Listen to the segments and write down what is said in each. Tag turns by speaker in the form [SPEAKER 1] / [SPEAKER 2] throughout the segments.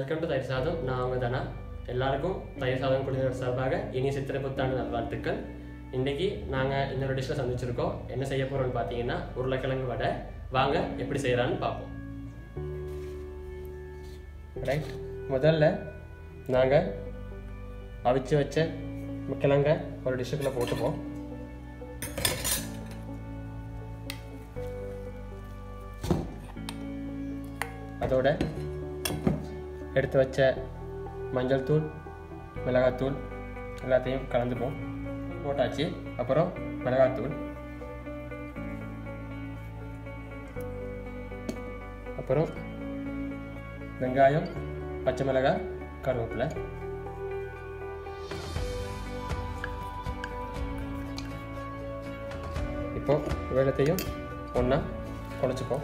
[SPEAKER 1] welcome to தயிர் சாதம் நான் அவங்க தானா எல்லாருக்கும் தயிர் சாதம் குடிநீர் சார்பாக இனி சித்திரை புத்தாண்டு நல்வாழ்த்துக்கள் இன்னைக்கு நாங்கள் இன்னொரு டிஷ்ஷில் சந்திச்சிருக்கோம் என்ன செய்ய போகிறோம்னு பார்த்தீங்கன்னா உருளைக்கிழங்கு வடை வாங்க எப்படி செய்யலான்னு பார்ப்போம் ரைட் முதல்ல நாங்கள் அவிச்சு வச்ச கிழங்க ஒரு டிஷ்ஷுக்குள்ளே போட்டுப்போம் அதோட எடுத்து வச்ச மஞ்சள் தூள் மிளகாத்தூள் எல்லாத்தையும் கலந்துப்போம் போட்டாச்சு அப்புறம் மிளகாத்தூள் அப்புறம் வெங்காயம் பச்சை மிளகாய் கருவேப்பிலை இப்போ வெள்ளத்தையும் ஒன்றா குழச்சிப்போம்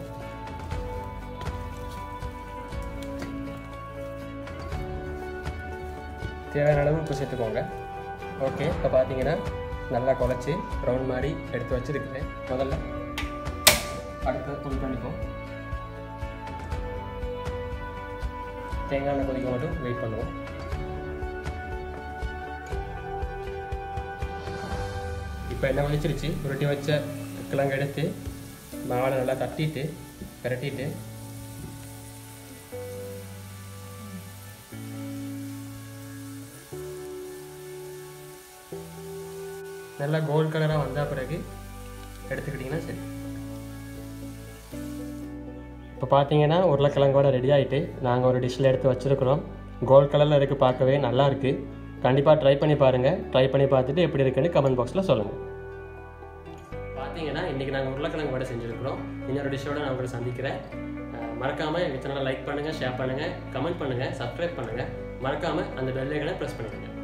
[SPEAKER 1] தேவையான அளவு உப்பு சேர்த்துக்கோங்க ஓகே இப்போ பார்த்தீங்கன்னா நல்லா குழச்சி ரவுண்ட் மாதிரி எடுத்து வச்சுருக்கிறேன் முதல்ல அடுத்து புளி பண்ணிப்போம் தேங்காய் எண்ணெய் கொதிக்க மட்டும் வெயிட் பண்ணுவோம் இப்போ என்ன வலிச்சிருச்சு உருட்டி வச்ச கிழங்கு எடுத்து மாவை நல்லா தட்டிட்டு பிரட்டிட்டு நல்லா கோல்ட் கலராக வந்த பிறகு எடுத்துக்கிட்டிங்கன்னா சரி இப்போ பார்த்தீங்கன்னா உருளைக்கிழங்கோட ரெடி ஆகிட்டு நாங்கள் ஒரு டிஷ்ஷில் எடுத்து வச்சுருக்குறோம் கோல்ட் கலரில் இருக்குது பார்க்கவே நல்லா இருக்குது கண்டிப்பாக ட்ரை பண்ணி பாருங்கள் ட்ரை பண்ணி பார்த்துட்டு எப்படி இருக்குன்னு கமெண்ட் பாக்ஸில் சொல்லுங்கள் பார்த்தீங்கன்னா இன்றைக்கி நாங்கள் உருளைக்கிழங்கு வடை செஞ்சுருக்கிறோம் இன்னொரு டிஷ்ஷோட நான் உங்களை சந்திக்கிறேன் மறக்காமல் எங்கள் சேனலை லைக் பண்ணுங்கள் ஷேர் பண்ணுங்கள் கமெண்ட் பண்ணுங்கள் சப்ஸ்கிரைப் பண்ணுங்கள் மறக்காமல் அந்த பெல் ஐக்கனை ப்ரெஸ் பண்ணிடுங்க